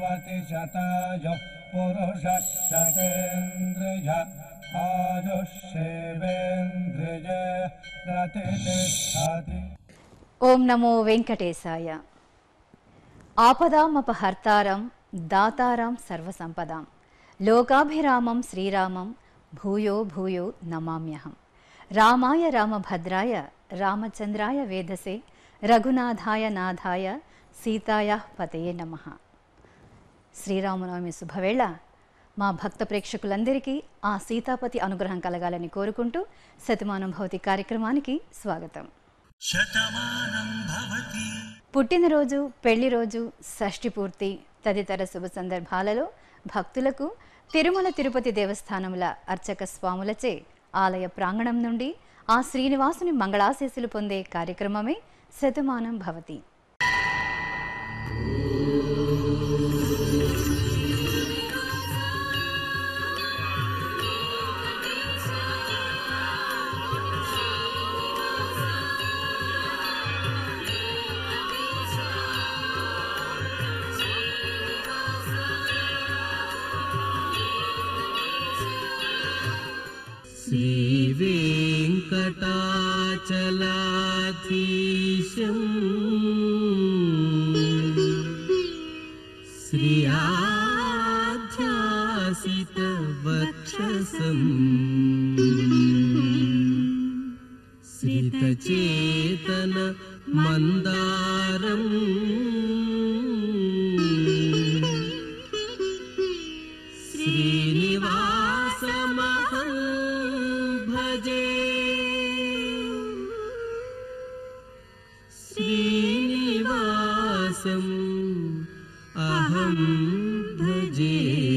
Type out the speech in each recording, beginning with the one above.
प्रतिशतायुः पुरुषः शतेन्द्रिय आयुष्येवेन्द्रिय प्रतिष्ठति ఓం నమో వెంకటేశాయ ఆపదామపహర్తారం దాతారాం సర్వసంపదాం లోకాభిరామం శ్రీరామం భూయో భూయో నమామ్యహం రామాయ రామభద్రాయ రామచంద్రాయ వేదసే రఘునాథాయ నాథాయ సీతాయ పతయే నమ శ్రీరామనవమి శుభవేళ మా భక్త ప్రేక్షకులందరికీ ఆ సీతాపతి అనుగ్రహం కలగాలని కోరుకుంటూ శతమానం భవతి కార్యక్రమానికి స్వాగతం పుట్టినరోజు పెళ్లి రోజు షష్ఠి పూర్తి తదితర శుభ సందర్భాలలో భక్తులకు తిరుమల తిరుపతి దేవస్థానముల అర్చక స్వాములచే ఆలయ ప్రాంగణం నుండి ఆ శ్రీనివాసుని మంగళాశీస్సులు పొందే కార్యక్రమమే శతమానం భవతి श्रीवेङ्कटाचलाधीशम् श्रियाध्यासितवक्षसम् श्रितचेतन मन्दारम् श्रीनिवासमहं भजे श्रीनिवासम् अहं भजे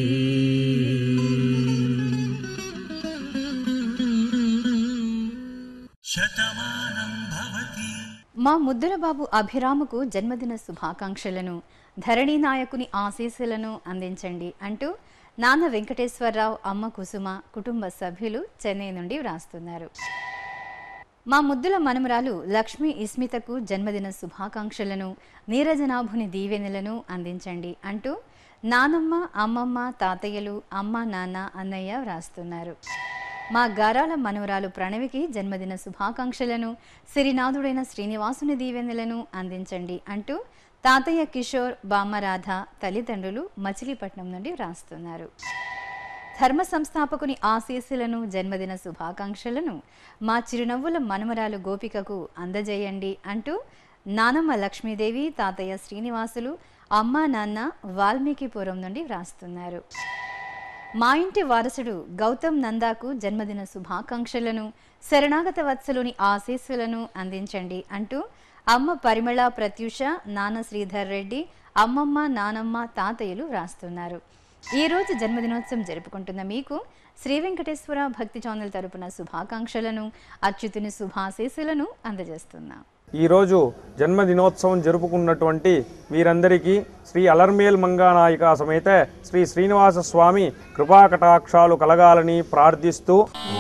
మా ముద్దుల బాబు అభిరాముకు జన్మదిన శుభాకాంక్షలను ధరణి నాయకుని ఆశీస్సులను అందించండి అంటూ నాన్న వెంకటేశ్వరరావు అమ్మ కుసుమ కుటుంబ సభ్యులు చెన్నై నుండి వ్రాస్తున్నారు మా ముద్దుల మనమరాలు లక్ష్మి ఇస్మితకు జన్మదిన శుభాకాంక్షలను నీరజనాభుని దీవెనలను అందించండి అంటూ నానమ్మ అమ్మమ్మ తాతయ్యలు అమ్మ నాన్న అన్నయ్య వ్రాస్తున్నారు మా గారాల మనవరాలు ప్రణవికి జన్మదిన శుభాకాంక్షలను సిరినాథుడైన శ్రీనివాసుని దీవెనలను అందించండి అంటూ తాతయ్య కిషోర్ బామ్మరాధ తల్లిదండ్రులు మచిలీపట్నం నుండి వ్రాస్తున్నారు ధర్మ సంస్థాపకుని ఆశీస్సులను జన్మదిన శుభాకాంక్షలను మా చిరునవ్వుల మనమరాలు గోపికకు అందజేయండి అంటూ నానమ్మ లక్ష్మీదేవి తాతయ్య శ్రీనివాసులు అమ్మ నాన్న వాల్మీకిపురం నుండి వ్రాస్తున్నారు మా ఇంటి వారసుడు గౌతమ్ నందాకు జన్మదిన శుభాకాంక్షలను శరణాగత వత్సలుని ఆశీస్సులను అందించండి అంటూ అమ్మ పరిమళ ప్రత్యూష నాన్న శ్రీధర్ రెడ్డి అమ్మమ్మ నానమ్మ తాతయ్యలు వ్రాస్తున్నారు ఈ రోజు జన్మదినోత్సవం జరుపుకుంటున్న మీకు శ్రీ వెంకటేశ్వర భక్తి ఛానల్ తరపున శుభాకాంక్షలను అచ్యుతుని శుభాశీస్సులను అందజేస్తున్నాం ఈరోజు జన్మదినోత్సవం జరుపుకున్నటువంటి వీరందరికీ శ్రీ అలర్మేల్ మంగానాయిక సమేత శ్రీ శ్రీనివాస స్వామి కృపాకటాక్షాలు కలగాలని ప్రార్థిస్తూ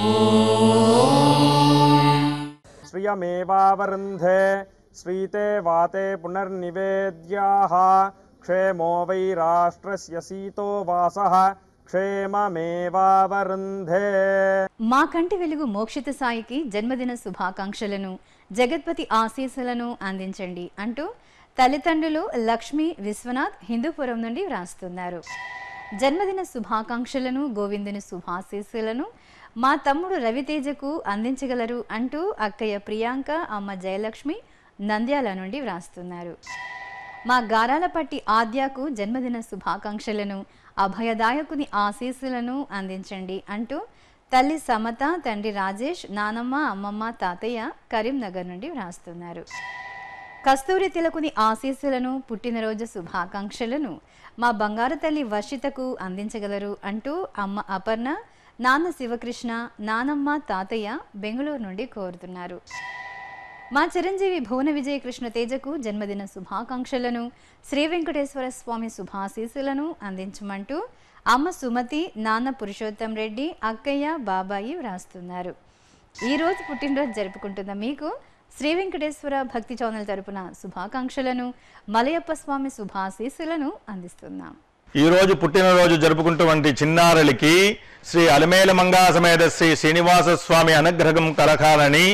శ్రియమేవావరుంధే శ్రీతే వాతే పునర్నివేద్యాః క్షేమో వై రాష్ట్రస్య సీతో వాసః క్షేమమేవావరుంధే మా కంటి వెలుగు మోక్షిత సాయికి జన్మదిన శుభాకాంక్షలను జగత్పతి ఆశీస్సులను అందించండి అంటూ తల్లిదండ్రులు లక్ష్మి విశ్వనాథ్ హిందూపురం నుండి వ్రాస్తున్నారు జన్మదిన శుభాకాంక్షలను గోవిందుని శుభాశీస్సులను మా తమ్ముడు రవితేజకు అందించగలరు అంటూ అక్కయ్య ప్రియాంక అమ్మ జయలక్ష్మి నంద్యాల నుండి వ్రాస్తున్నారు మా గారాలపట్టి ఆద్యకు జన్మదిన శుభాకాంక్షలను అభయదాయకుని ఆశీస్సులను అందించండి అంటూ తల్లి సమత తండ్రి రాజేష్ నానమ్మ అమ్మమ్మ తాతయ్య కరీంనగర్ నుండి వ్రాస్తున్నారు కస్తూరి తిలకుని ఆశీస్సులను పుట్టినరోజు శుభాకాంక్షలను మా బంగారు తల్లి వర్షితకు అందించగలరు అంటూ అమ్మ అపర్ణ నాన్న శివకృష్ణ నానమ్మ తాతయ్య బెంగళూరు నుండి కోరుతున్నారు మా చిరంజీవి భువన విజయ కృష్ణ తేజకు జన్మదిన శుభాకాంక్షలను శ్రీ వెంకటేశ్వర స్వామి శుభాశీస్సులను అందించమంటూ అమ్మ సుమతి నాన్న పురుషోత్తం రెడ్డి అక్కయ్య బాబాయి వ్రాస్తున్నారు ఈ రోజు పుట్టినరోజు జరుపుకుంటున్న మీకు శ్రీ వెంకటేశ్వర భక్తి ఛానల్ తరపున శుభాకాంక్షలను మలయప్ప స్వామి శుభాశీస్సులను అందిస్తున్నాం ఈ రోజు పుట్టినరోజు జరుపుకుంటున్నటువంటి చిన్నారులకి శ్రీ అలమేల మంగా సమేత శ్రీ శ్రీనివాస స్వామి అనుగ్రహం కలకాలని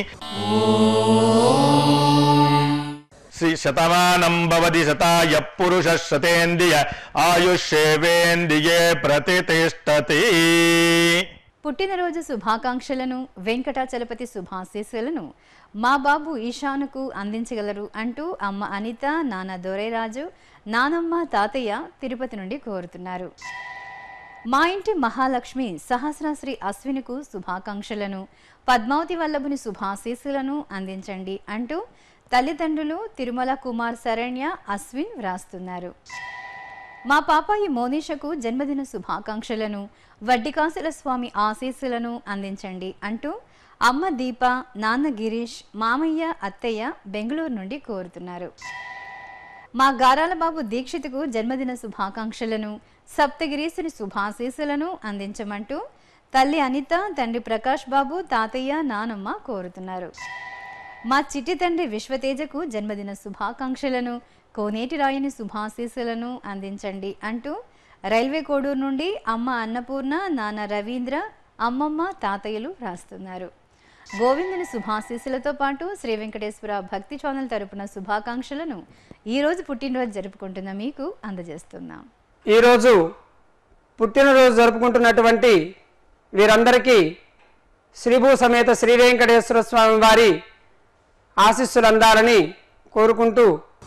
శ్రీ శతమానం భవతి శతాయ పురుష శతేంద్రియ ఆయుష్యేవేంద్రియే ప్రతిష్టతి పుట్టినరోజు శుభాకాంక్షలను వెంకటాచలపతి శుభాశీస్సులను మా బాబు ఈశానుకు అందించగలరు అంటూ అమ్మ అనిత నాన్న దొరైరాజు నానమ్మ తాతయ్య తిరుపతి నుండి కోరుతున్నారు మా ఇంటి మహాలక్ష్మి సహస్రశ్రీ అశ్వినికు శుభాకాంక్షలను పద్మావతి వల్లభుని శుభాశీస్సులను అందించండి అంటూ తల్లిదండ్రులు తిరుమల కుమార్ శరణ్య అశ్విన్ వ్రాస్తున్నారు మా పాపాయి మోనిషకు జన్మదిన శుభాకాంక్షలను వడ్డికాసుల స్వామి ఆశీస్సులను అందించండి అంటూ అమ్మ దీప నాన్న గిరీష్ మామయ్య అత్తయ్య బెంగళూరు నుండి కోరుతున్నారు మా గారాల బాబు దీక్షితుకు జన్మదిన శుభాకాంక్షలను సప్తగిరీసుని శుభాశీస్సులను అందించమంటూ తల్లి అనిత తండ్రి ప్రకాష్ బాబు తాతయ్య నానమ్మ కోరుతున్నారు మా చిట్టి తండ్రి విశ్వతేజకు జన్మదిన శుభాకాంక్షలను కోనేటి రాయని శుభాశీస్సులను అందించండి అంటూ రైల్వే కోడూరు నుండి అమ్మ అన్నపూర్ణ నాన్న రవీంద్ర అమ్మమ్మ తాతయ్యలు రాస్తున్నారు గోవిందుని శుభాశీస్సులతో పాటు శ్రీ వెంకటేశ్వర భక్తి ఛానల్ తరపున శుభాకాంక్షలను ఈరోజు పుట్టినరోజు జరుపుకుంటున్న మీకు అందజేస్తున్నాం ఈరోజు పుట్టినరోజు జరుపుకుంటున్నటువంటి వీరందరికీ శ్రీభూ సమేత శ్రీ వెంకటేశ్వర స్వామి వారి ఆశీస్సులు అందాలని కోరుకుంటూ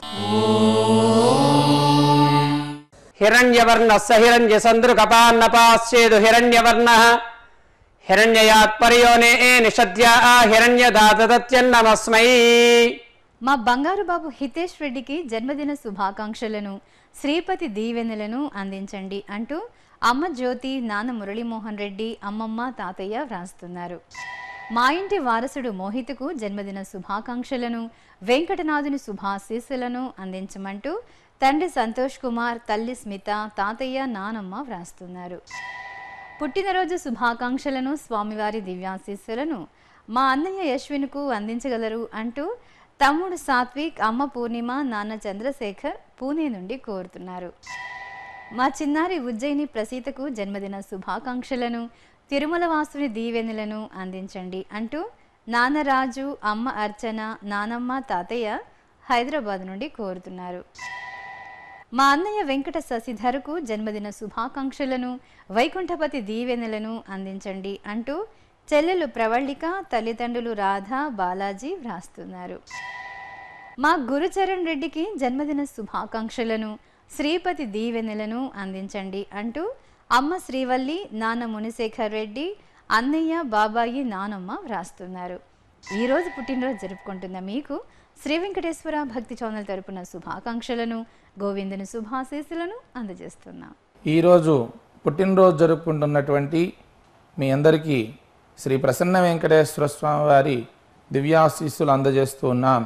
హిరణ్యవర్ణ సహిరణ్య సంద్రు కపాన్నపాశ్చేదు హిరణ్యవర్ణ హిరణ్యయాత్పర్యోనే నిషద్యా హిరణ్యదాతత్యన్నమస్మై మా బంగారు బాబు హితేష్ రెడ్డికి జన్మదిన శుభాకాంక్షలను శ్రీపతి దీవెనలను అందించండి అంటూ అమ్మ జ్యోతి నాన్న మురళీమోహన్ రెడ్డి అమ్మమ్మ తాతయ్య వ్రాస్తున్నారు మా ఇంటి వారసుడు మోహిత్కు జన్మదిన శుభాకాంక్షలను వెంకటనాథుని శుభాశీస్సులను అందించమంటూ తండ్రి సంతోష్ కుమార్ తల్లి స్మిత తాతయ్య నానమ్మ వ్రాస్తున్నారు పుట్టినరోజు శుభాకాంక్షలను స్వామివారి దివ్యాశీస్సులను మా అన్నయ్య యశ్విన్కు అందించగలరు అంటూ తమ్ముడు సాత్విక్ అమ్మ పూర్ణిమ నాన్న చంద్రశేఖర్ పూణే నుండి కోరుతున్నారు మా చిన్నారి ఉజ్జయిని ప్రసీతకు జన్మదిన శుభాకాంక్షలను తిరుమల వాసుని దీవెనలను అందించండి అంటూ నాన్నరాజు అమ్మ అర్చన నానమ్మ తాతయ్య హైదరాబాద్ నుండి కోరుతున్నారు మా అన్నయ్య వెంకట శశిధరకు జన్మదిన శుభాకాంక్షలను వైకుంఠపతి దీవెనలను అందించండి అంటూ చెల్లెలు ప్రవళిక తల్లిదండ్రులు రాధ బాలాజీ వ్రాస్తున్నారు మా గురుచరణ్ రెడ్డికి జన్మదిన శుభాకాంక్షలను శ్రీపతి దీవెనలను అందించండి అంటూ అమ్మ శ్రీవల్లి నాన్న మునిశేఖర్ రెడ్డి అన్నయ్య బాబాయి నానమ్మ వ్రాస్తున్నారు ఈరోజు పుట్టినరోజు జరుపుకుంటున్న మీకు శ్రీ వెంకటేశ్వర భక్తి ఛానల్ తరపున శుభాకాంక్షలను గోవిందుని శుభాశీస్సులను అందజేస్తున్నాం ఈరోజు పుట్టినరోజు జరుపుకుంటున్నటువంటి మీ అందరికీ శ్రీ ప్రసన్న వెంకటేశ్వర స్వామి వారి దివ్యాశీస్సులు అందజేస్తూ ఉన్నాం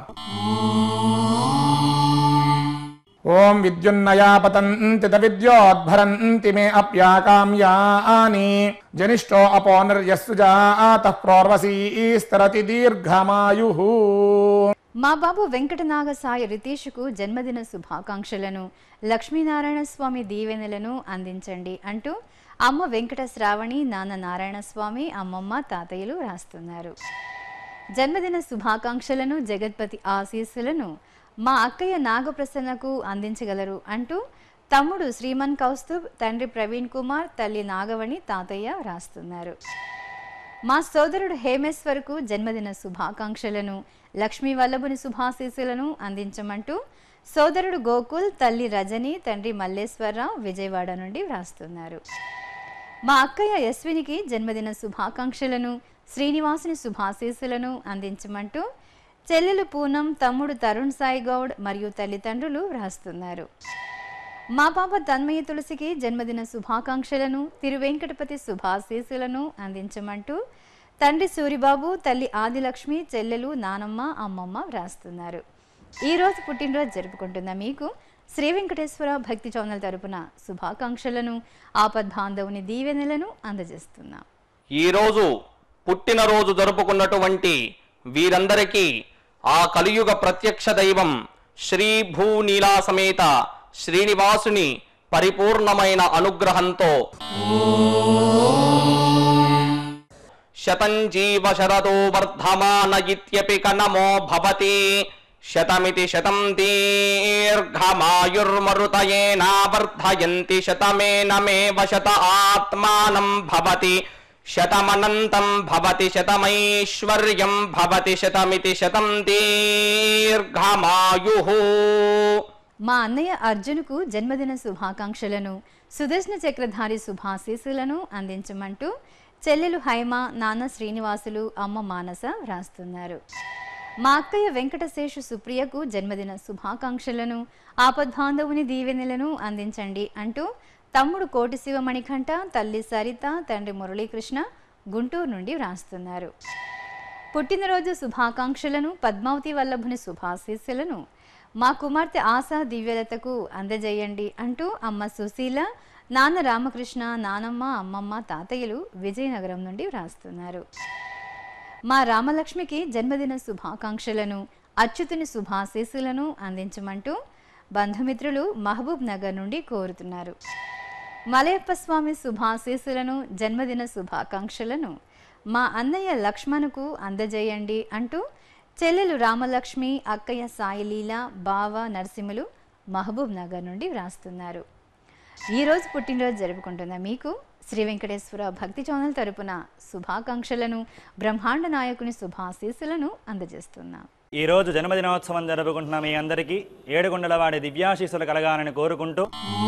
ఓం విద్యున్నయా పతంతి విద్యోద్భరంతి మే అప్యాకామ్యాని జనిష్టో అపోనర్యస్సు జాత ప్రోర్వసీస్తరతి దీర్ఘమాయు మా బాబు వెంకటనాగ సాయి రితీష్కు జన్మదిన శుభాకాంక్షలను లక్ష్మీనారాయణ స్వామి దీవెనలను అందించండి అంటూ అమ్మ వెంకట శ్రావణి నాన్న నారాయణ స్వామి అమ్మమ్మ తాతయ్యలు రాస్తున్నారు జన్మదిన శుభాకాంక్షలను జగత్పతి ఆశీస్సులను మా అక్కయ్య నాగప్రసన్నకు అందించగలరు అంటూ తమ్ముడు శ్రీమన్ కౌస్తుబ్ తండ్రి ప్రవీణ్ కుమార్ తల్లి నాగవణి తాతయ్య రాస్తున్నారు మా సోదరుడు హేమేశ్వర్కు జన్మదిన శుభాకాంక్షలను లక్ష్మీ వల్లభుని శుభాశీస్సులను అందించమంటూ సోదరుడు గోకుల్ తల్లి రజని తండ్రి మల్లేశ్వరరావు విజయవాడ నుండి వ్రాస్తున్నారు మా అక్కయ్య యశ్వినికి జన్మదిన శుభాకాంక్షలను శ్రీనివాసుని శుభాశీస్సులను అందించమంటూ చెల్లెలు పూనం తమ్ముడు తరుణ్ సాయి గౌడ్ మరియు తల్లిదండ్రులు వ్రాస్తున్నారు మా పాప తన్మయ తులసికి జన్మదిన శుభాకాంక్షలను తిరువెంకటపతి శుభాశీస్సులను అందించమంటూ తండ్రి సూరిబాబు తల్లి ఆదిలక్ష్మి చెల్లెలు నానమ్మ అమ్మమ్మ వ్రాస్తున్నారు ఈరోజు పుట్టినరోజు జరుపుకుంటున్న మీకు శ్రీ వెంకటేశ్వర భక్తి ఛానల్ తరపున శుభాకాంక్షలను ఆపద్బాంధవుని దీవెనలను అందజేస్తున్నాం ఈరోజు పుట్టినరోజు జరుపుకున్నటువంటి వీరందరికీ ఆ కలియుగ ప్రత్యక్ష దైవం శ్రీ భూనీలా సమేత శ్రీనివాసుని పరిపూర్ణమైన అనుగ్రహంతో శతం జీవ శరదో వర్ధమాన ఇత్యపి కనమో భవతి శతమితి శతం దీర్ఘమాయుర్మరుతయేనావర్ధయంతి శతమేనమేవ శత ఆత్మానం భవతి శతమనంతం భవతి శతమైశ్వర్యం భవతి శతమితి శతం దీర్ఘమాయు మా అన్నయ్య అర్జునుకు జన్మదిన శుభాకాంక్షలను సుదర్శన చక్రధారి శుభాశీస్సులను అందించమంటూ చెల్లెలు హైమ నాన్న శ్రీనివాసులు అమ్మ మానస వ్రాస్తున్నారు మా అక్కయ్య వెంకటశేషు సుప్రియకు జన్మదిన శుభాకాంక్షలను ఆపద్బాంధవుని దీవెనలను అందించండి అంటూ తమ్ముడు కోటి శివమణికంఠ తల్లి సరిత తండ్రి మురళీకృష్ణ గుంటూరు నుండి వ్రాస్తున్నారు పుట్టినరోజు శుభాకాంక్షలను పద్మావతి వల్లభుని శుభాశీస్సులను మా కుమార్తె ఆశా దివ్యలతకు అందజేయండి అంటూ అమ్మ సుశీల నాన్న రామకృష్ణ నానమ్మ అమ్మమ్మ తాతయ్యలు విజయనగరం నుండి వ్రాస్తున్నారు మా రామలక్ష్మికి జన్మదిన శుభాకాంక్షలను అచ్యుతుని శుభాశీస్సులను అందించమంటూ బంధుమిత్రులు మహబూబ్ నగర్ నుండి కోరుతున్నారు మలయప్ప స్వామి శుభాశీస్సులను జన్మదిన శుభాకాంక్షలను మా అన్నయ్య లక్ష్మణుకు అందజేయండి అంటూ చెల్లెలు రామలక్ష్మి అక్కయ్య సాయిలీల బావ నరసింహులు మహబూబ్ నగర్ నుండి వ్రాస్తున్నారు ఈరోజు పుట్టినరోజు జరుపుకుంటున్న మీకు శ్రీ వెంకటేశ్వర భక్తి ఛానల్ తరపున శుభాకాంక్షలను బ్రహ్మాండ నాయకుని శుభాశీస్సులను అందజేస్తున్నాం ఈ రోజు జన్మదినోత్సవం జరుపుకుంటున్న మీ అందరికీ ఏడుగుండలవాడి దివ్యాశీస్సులు కలగాలని కోరుకుంటూ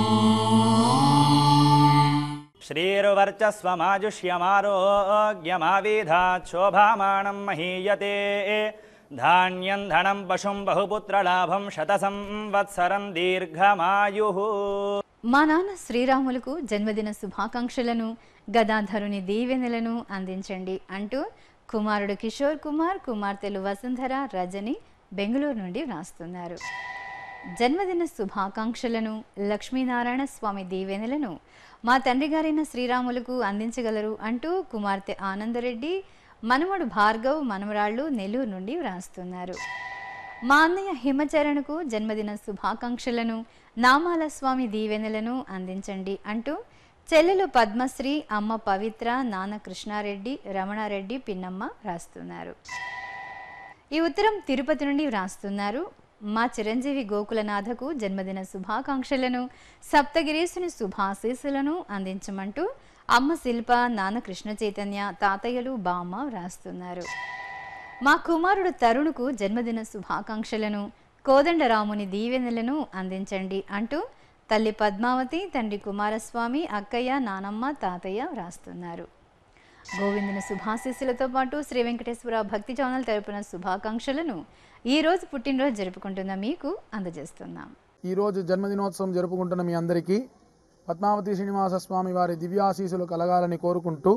శ్రీరువర్చస్వమాజుష్యమారోగ్యమావిధాత్ శోభామానం మహీయతే ధాన్యం ధనం పశుం బహుపుత్రలాభం శత సంవత్సరం దీర్ఘమాయు మా నాన్న శ్రీరాములకు జన్మదిన శుభాకాంక్షలను గదాధరుని దీవెనలను అందించండి అంటూ కుమారుడు కిషోర్ కుమార్ కుమార్తెలు వసుంధర రజని బెంగళూరు నుండి వ్రాస్తున్నారు జన్మదిన శుభాకాంక్షలను లక్ష్మీనారాయణ స్వామి దీవెనలను మా తండ్రి గారైన శ్రీరాములకు అందించగలరు అంటూ కుమార్తె ఆనందరెడ్డి మనవడు భార్గవ్ మనవరాళ్ళు నెల్లూరు నుండి వ్రాస్తున్నారు మా అన్నయ్య హిమచరణకు జన్మదిన శుభాకాంక్షలను నామాల స్వామి దీవెనలను అందించండి అంటూ చెల్లెలు పద్మశ్రీ అమ్మ పవిత్ర నాన్న కృష్ణారెడ్డి రమణారెడ్డి పిన్నమ్మ రాస్తున్నారు ఈ ఉత్తరం తిరుపతి నుండి వ్రాస్తున్నారు మా చిరంజీవి గోకులనాథకు జన్మదిన శుభాకాంక్షలను సప్తగిరీసుని శుభాశీస్సులను అందించమంటూ అమ్మ శిల్ప నాన్న కృష్ణ చైతన్య తాతయ్యలు బామ్మ వ్రాస్తున్నారు మా కుమారుడు తరుణుకు జన్మదిన శుభాకాంక్షలను కోదండరాముని దీవెనలను అందించండి అంటూ తల్లి పద్మావతి తండ్రి కుమారస్వామి అక్కయ్య నానమ్మ తాతయ్య వ్రాస్తున్నారు గోవిందుని శుభాశీస్సులతో పాటు శ్రీ వెంకటేశ్వర భక్తి ఛానల్ తరపున శుభాకాంక్షలను ఈ రోజు పుట్టినరోజు జరుపుకుంటున్న మీకు అందజేస్తున్నాం ఈరోజు జన్మదినోత్సవం జరుపుకుంటున్న మీ అందరికీ పద్మావతి శ్రీనివాస స్వామి వారి దివ్యాశీసులు కలగాలని కోరుకుంటూ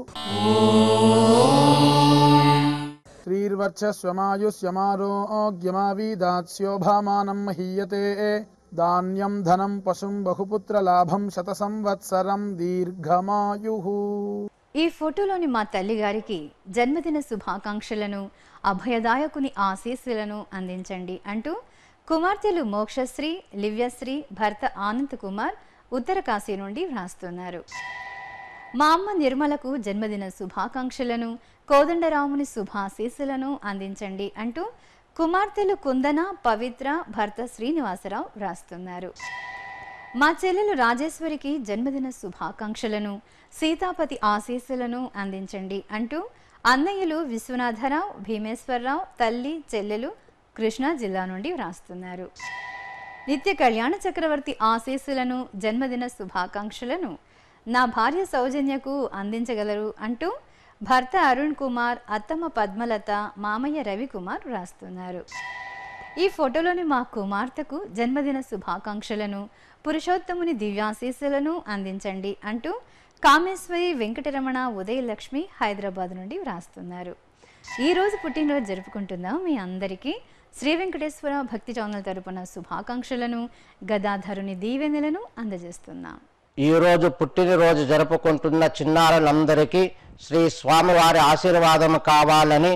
శ్రీర్వర్చస్వమాయుష్యమారోగ్యమావీదాత్స్యోభామానం మహీయతే ధాన్యం ధనం పశుం బహుపుత్రలాభం శత సంవత్సరం దీర్ఘమాయు ఈ ఫోటోలోని మా తల్లిగారికి జన్మదిన శుభాకాంక్షలను అభయదాయకుని ఆశీస్సులను అందించండి అంటూ కుమార్తెలు మోక్షశ్రీ లివ్యశ్రీ భర్త ఆనంద్ కుమార్ ఉత్తర కాశీ నుండి వ్రాస్తున్నారు మా అమ్మ నిర్మలకు జన్మదిన శుభాకాంక్షలను కోదండరాముని శుభాశీస్సులను అందించండి అంటూ కుమార్తెలు కుందన పవిత్ర భర్త శ్రీనివాసరావు వ్రాస్తున్నారు మా చెల్లెలు రాజేశ్వరికి జన్మదిన శుభాకాంక్షలను సీతాపతి ఆశీస్సులను అందించండి అంటూ అన్నయ్యలు విశ్వనాథరావు భీమేశ్వరరావు తల్లి చెల్లెలు కృష్ణా జిల్లా నుండి వ్రాస్తున్నారు నిత్య కళ్యాణ చక్రవర్తి ఆశీస్సులను జన్మదిన శుభాకాంక్షలను నా భార్య సౌజన్యకు అందించగలరు అంటూ భర్త అరుణ్ కుమార్ అత్తమ్మ పద్మలత మామయ్య రవికుమార్ వ్రాస్తున్నారు ఈ ఫోటోలోని మా కుమార్తెకు జన్మదిన శుభాకాంక్షలను పురుషోత్తముని దివ్యాశీస్సులను అందించండి అంటూ కామేశ్వరి వెంకటరమణ ఉదయలక్ష్మి హైదరాబాద్ నుండి వ్రాస్తున్నారు ఈ రోజు పుట్టినరోజు జరుపుకుంటున్నాం మీ అందరికీ శ్రీ వెంకటేశ్వర భక్తి ఛానల్ తరపున శుభాకాంక్షలను గదాధరుని దీవెనలను అందజేస్తున్నాం ఈ రోజు పుట్టినరోజు జరుపుకుంటున్న చిన్నారులందరికీ శ్రీ స్వామివారి ఆశీర్వాదం కావాలని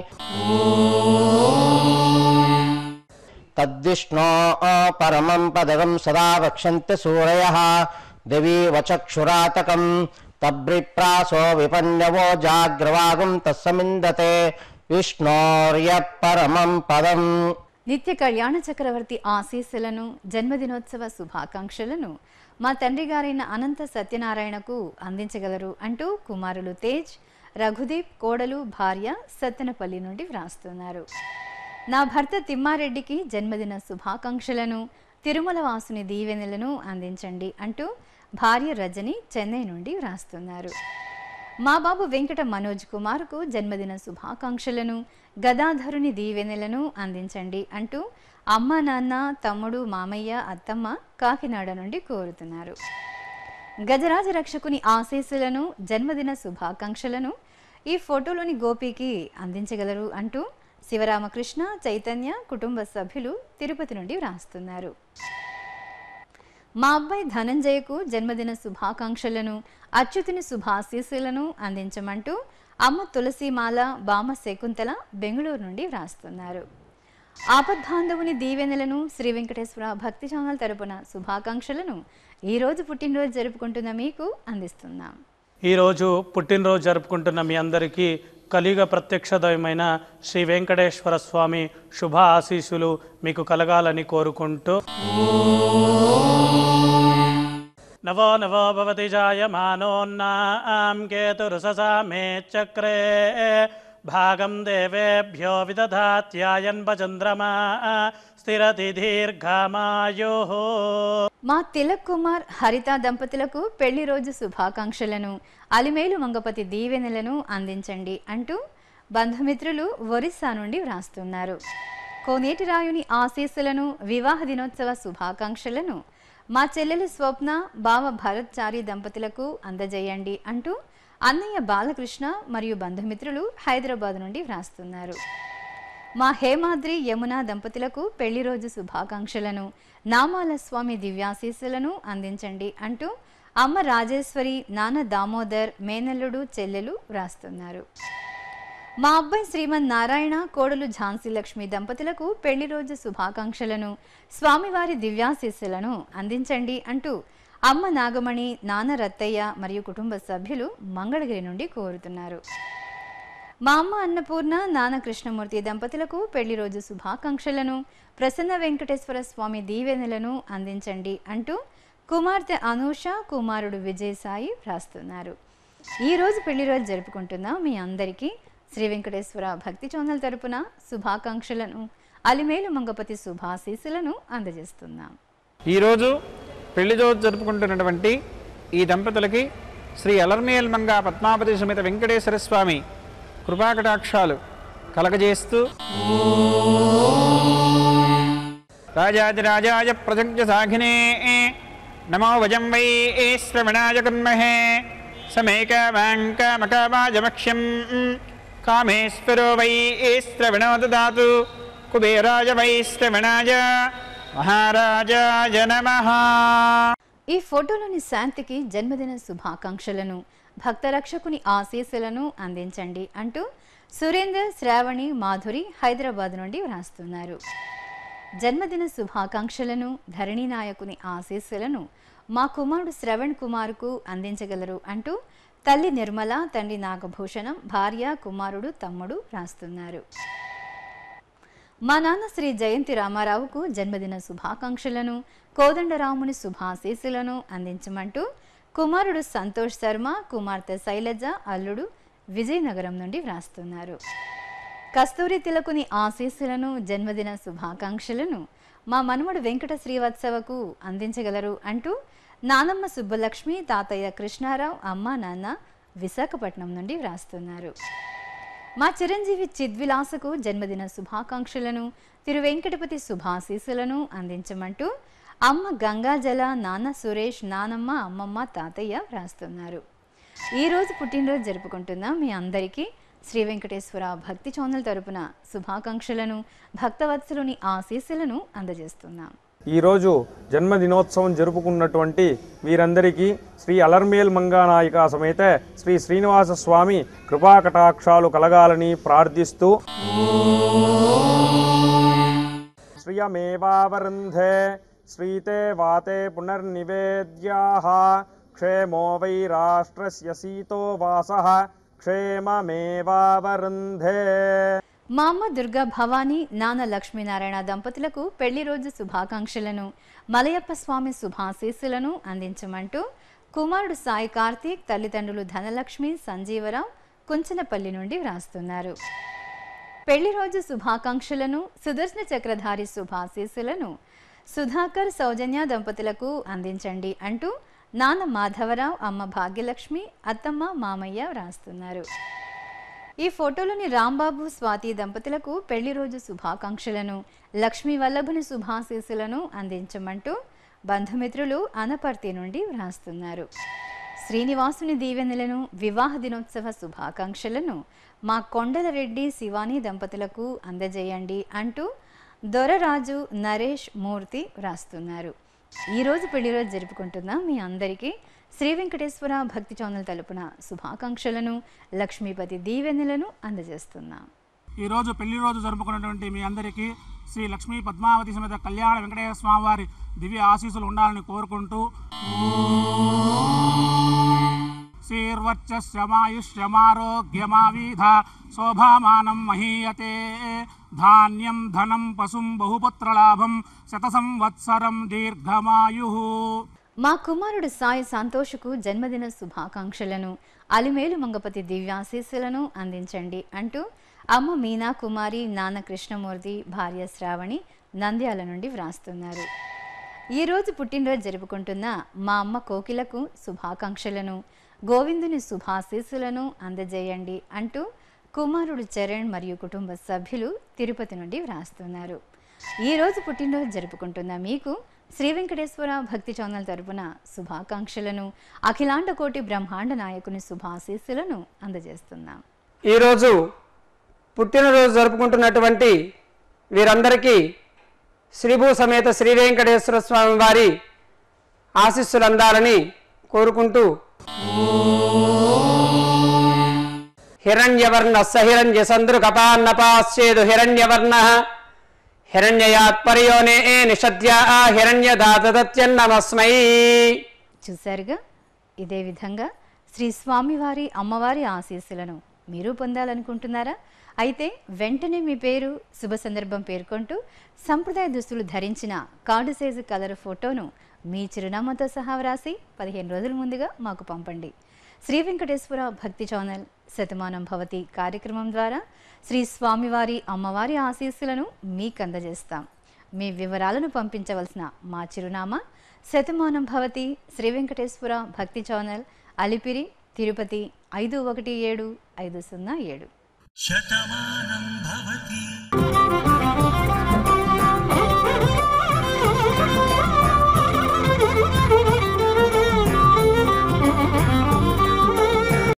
తద్విష్ణో పరమం పదవం సదా వక్షంతి సూరయ దేవీ వచక్షురాతకం తబ్రిప్రాసో విపన్యవో జాగ్రవాగం తస్సమిందతే విష్ణోర్య పరమం పదం నిత్య కళ్యాణ చక్రవర్తి ఆశీస్సులను జన్మదినోత్సవ శుభాకాంక్షలను మా తండ్రి గారైన అనంత సత్యనారాయణకు అందించగలరు అంటూ కుమారులు తేజ్ రఘుదీప్ కోడలు భార్య సత్తెనపల్లి నుండి వ్రాస్తున్నారు నా భర్త తిమ్మారెడ్డికి జన్మదిన శుభాకాంక్షలను తిరుమల వాసుని దీవెనలను అందించండి అంటూ భార్య రజని చెన్నై నుండి వ్రాస్తున్నారు మా బాబు వెంకట మనోజ్ కుమార్కు జన్మదిన శుభాకాంక్షలను గదాధరుని దీవెనలను అందించండి అంటూ అమ్మ నాన్న తమ్ముడు మామయ్య అత్తమ్మ కాకినాడ నుండి కోరుతున్నారు గజరాజ రక్షకుని ఆశీస్సులను జన్మదిన శుభాకాంక్షలను ఈ ఫోటోలోని గోపికి అందించగలరు అంటూ శివరామకృష్ణ చైతన్య కుటుంబ సభ్యులు తిరుపతి నుండి వ్రాస్తున్నారు మా అబ్బాయి ధనంజయకు జన్మదిన శుభాకాంక్షలను అచ్యుతుని శుభాశీస్సులను అందించమంటూ అమ్మ తులసిమాల బామ శకుంతల బెంగళూరు నుండి వ్రాస్తున్నారు ఆపద్బాంధవుని దీవెనలను శ్రీ వెంకటేశ్వర భక్తి ఛానల్ తరపున శుభాకాంక్షలను ఈ రోజు పుట్టినరోజు జరుపుకుంటున్న మీకు అందిస్తున్నాం ఈరోజు పుట్టినరోజు జరుపుకుంటున్న మీ అందరికీ కలియుగ ప్రత్యక్ష దైవమైన శ్రీ వెంకటేశ్వర స్వామి శుభ ఆశీస్సులు మీకు కలగాలని కోరుకుంటూ నవో నవో భవతి జాయమానోన్నాం కేతురుససా మే చక్రే భాగం దేవేభ్యో విదధాత్యాయన్ భచంద్రమా స్థిరతి దీర్ఘమాయో మా తిలక్ కుమార్ హరిత దంపతులకు పెళ్లి రోజు శుభాకాంక్షలను అలిమేలు మంగపతి దీవెనలను అందించండి అంటూ బంధుమిత్రులు ఒరిస్సా నుండి వ్రాస్తున్నారు కోనేటి రాయుని ఆశీస్సులను వివాహ దినోత్సవ శుభాకాంక్షలను మా చెల్లెలు స్వప్న బావ భరత్చారి దంపతులకు అందజేయండి అంటూ అన్నయ్య బాలకృష్ణ మరియు బంధుమిత్రులు హైదరాబాద్ నుండి వ్రాస్తున్నారు మా హేమాద్రి యమున దంపతులకు పెళ్లి రోజు శుభాకాంక్షలను నామాల స్వామి దివ్యాశీస్సులను అందించండి అంటూ అమ్మ రాజేశ్వరి నాన్న దామోదర్ మేనల్లుడు చెల్లెలు వ్రాస్తున్నారు మా అబ్బాయి శ్రీమన్ నారాయణ కోడలు ఝాన్సీ లక్ష్మి దంపతులకు పెళ్లి రోజు శుభాకాంక్షలను స్వామివారి దివ్యాశీస్సులను అందించండి అంటూ అమ్మ నాగమణి నాన్న రత్తయ్య మరియు కుటుంబ సభ్యులు మంగళగిరి నుండి కోరుతున్నారు మా అమ్మ అన్నపూర్ణ నాన్న కృష్ణమూర్తి దంపతులకు పెళ్లి రోజు శుభాకాంక్షలను ప్రసన్న వెంకటేశ్వర స్వామి దీవెనలను అందించండి అంటూ కుమార్తె అనూష కుమారుడు విజయసాయి వ్రాస్తున్నారు ఈ రోజు పెళ్లి రోజు జరుపుకుంటున్న మీ అందరికీ శ్రీ వెంకటేశ్వర భక్తి ఛానల్ తరపున శుభాకాంక్షలను అలిమేలు మంగపతి శుభాశీస్సులను అందజేస్తున్నాం ఈరోజు పెళ్లి రోజు జరుపుకుంటున్నటువంటి ఈ దంపతులకి శ్రీ అలర్మేల్ మంగా పద్మావతి సుమిత వెంకటేశ్వర స్వామి కృపాకటాక్షాలు కలగజేస్తూ రాజాదిరాజాయ ప్రజజ్ఞ సాఘినే నమో వజం వై శ్రవణాయ కుర్మహే సమేకమాంకమకమాజమక్ష్యం కామేశ్వరో వై శ్రవణో దదాతు కుబేరాయ వై శ్రవణాయ మహారాజాయ నమః ఈ ఫోటోలోని శాంతికి జన్మదిన శుభాకాంక్షలను భక్త రక్షకుని ఆశీస్సులను అందించండి అంటూ సురేందర్ శ్రావణి మాధురి హైదరాబాద్ నుండి వ్రాస్తున్నారు జన్మదిన శుభాకాంక్షలను ధరణి నాయకుని ఆశీస్సులను మా కుమారుడు శ్రవణ్ కుమార్కు అందించగలరు అంటూ తల్లి నిర్మల తండ్రి నాగభూషణం భార్య కుమారుడు తమ్ముడు రాస్తున్నారు మా నాన్న శ్రీ జయంతి రామారావుకు జన్మదిన శుభాకాంక్షలను కోదండరాముని శుభాశీస్సులను అందించమంటూ కుమారుడు సంతోష్ శర్మ కుమార్తె శైలజ అల్లుడు విజయనగరం నుండి వ్రాస్తున్నారు కస్తూరి తిలకుని ఆశీస్సులను జన్మదిన శుభాకాంక్షలను మా మనుమడు వెంకట శ్రీవత్సవకు అందించగలరు అంటూ నానమ్మ సుబ్బలక్ష్మి తాతయ్య కృష్ణారావు అమ్మ నాన్న విశాఖపట్నం నుండి వ్రాస్తున్నారు మా చిరంజీవి చిద్విలాసకు జన్మదిన శుభాకాంక్షలను తిరు వెంకటపతి శుభాశీస్సులను అందించమంటూ అమ్మ గంగాజల నాన్న సురేష్ నానమ్మ అమ్మమ్మ తాతయ్య వ్రాస్తున్నారు ఈరోజు పుట్టినరోజు జరుపుకుంటున్న మీ అందరికీ శ్రీ వెంకటేశ్వర భక్తి ఛానల్ తరపున శుభాకాంక్షలను భక్తవత్సలుని ఆశీస్సులను అందజేస్తున్నాం ఈరోజు జన్మదినోత్సవం జరుపుకున్నటువంటి వీరందరికీ శ్రీ అలర్మేల్ మంగానాయిక సమేత శ్రీ శ్రీనివాస స్వామి కృపాకటాక్షాలు కలగాలని ప్రార్థిస్తూ శ్రియమేవావరుంధే శ్రీతే వాతే పునర్నివేద్యాः క్షేమో వై రాష్ట్రస్య సీతో వాసः క్షేమమేవావరుంధే మా అమ్మ దుర్గా భవానీ నాన్న లక్ష్మీనారాయణ దంపతులకు పెళ్లి రోజు శుభాకాంక్షలను మలయప్ప స్వామి శుభాశీస్సులను అందించమంటూ కుమారుడు సాయి కార్తీక్ తల్లిదండ్రులు ధనలక్ష్మి సంజీవరావు కుంచనపల్లి నుండి వ్రాస్తున్నారు పెళ్లి రోజు శుభాకాంక్షలను సుదర్శన చక్రధారి శుభాశీస్సులను సుధాకర్ సౌజన్య దంపతులకు అందించండి అంటూ నాన్న మాధవరావు అమ్మ భాగ్యలక్ష్మి అత్తమ్మ మామయ్య వ్రాస్తున్నారు ఈ ఫోటోలోని రాంబాబు స్వాతి దంపతులకు పెళ్లి రోజు శుభాకాంక్షలను లక్ష్మీ వల్లభుని శుభాశీస్సులను అందించమంటూ బంధుమిత్రులు అనపర్తి నుండి వ్రాస్తున్నారు శ్రీనివాసుని దీవెనలను వివాహ దినోత్సవ శుభాకాంక్షలను మా కొండల రెడ్డి శివాని దంపతులకు అందజేయండి అంటూ దొరరాజు నరేష్ మూర్తి వ్రాస్తున్నారు ఈరోజు పెళ్లి రోజు జరుపుకుంటున్న మీ అందరికీ శ్రీ వెంకటేశ్వర భక్తి ఛానల్ తలుపున శుభాకాంక్షలను లక్ష్మీపతి దీవెనలను అందజేస్తున్నాం ఈరోజు పెళ్లి రోజు జరుపుకున్నటువంటి మీ అందరికీ శ్రీ లక్ష్మీ పద్మావతి సమేత కళ్యాణ వెంకటేశ్వర స్వామి వారి దివ్య ఆశీస్సులు ఉండాలని కోరుకుంటూ శ్రీర్వచ్చమాయుష్యమారోగ్యమావీధ శోభామానం మహీయతే ధాన్యం ధనం పశుం బహుపుత్రలాభం శత సంవత్సరం దీర్ఘమాయు మా కుమారుడు సాయి సంతోష్కు జన్మదిన శుభాకాంక్షలను అలిమేలు మంగపతి దివ్యాశీస్సులను అందించండి అంటూ అమ్మ మీనా కుమారి నాన్న కృష్ణమూర్తి భార్య శ్రావణి నంద్యాల నుండి వ్రాస్తున్నారు ఈరోజు పుట్టినరోజు జరుపుకుంటున్న మా అమ్మ కోకిలకు శుభాకాంక్షలను గోవిందుని శుభాశీస్సులను అందజేయండి అంటూ కుమారుడు చరణ్ మరియు కుటుంబ సభ్యులు తిరుపతి నుండి వ్రాస్తున్నారు ఈరోజు పుట్టినరోజు జరుపుకుంటున్న మీకు శ్రీ వెంకటేశ్వర భక్తి ఛానల్ తరపున శుభాకాంక్షలను అఖిలాండ కోటి బ్రహ్మాండ నాయకుని శుభాశీస్సులను అందజేస్తున్నాం ఈరోజు పుట్టినరోజు జరుపుకుంటున్నటువంటి వీరందరికీ శ్రీభూ సమేత శ్రీ వెంకటేశ్వర స్వామి వారి ఆశీస్సులు అందాలని కోరుకుంటూ హిరణ్యవర్ణ సహిరణ్య సంద్రు కపాన్నపాశ్చేదు హిరణ్యవర్ణ హిరణ్యయాత్పర్యోనే నిషద్యా హిరణ్యదాతత్యన్నమస్మై చూశారుగా ఇదే విధంగా శ్రీ స్వామివారి అమ్మవారి ఆశీస్సులను మీరు పొందాలనుకుంటున్నారా అయితే వెంటనే మీ పేరు శుభ సందర్భం పేర్కొంటూ సంప్రదాయ దుస్తులు ధరించిన కార్డు సైజు కలర్ ఫోటోను మీ చిరునామాతో సహా వ్రాసి పదిహేను రోజుల ముందుగా మాకు పంపండి శ్రీ వెంకటేశ్వర భక్తి ఛానల్ శతమానం భవతి కార్యక్రమం ద్వారా శ్రీ స్వామివారి అమ్మవారి ఆశీస్సులను మీకు అందజేస్తాం మీ వివరాలను పంపించవలసిన మా చిరునామా శతమానం భవతి శ్రీ వెంకటేశ్వర భక్తి ఛానల్ అలిపిరి తిరుపతి ఐదు ఒకటి ఏడు ఐదు సున్నా ఏడు శతమానం భవతి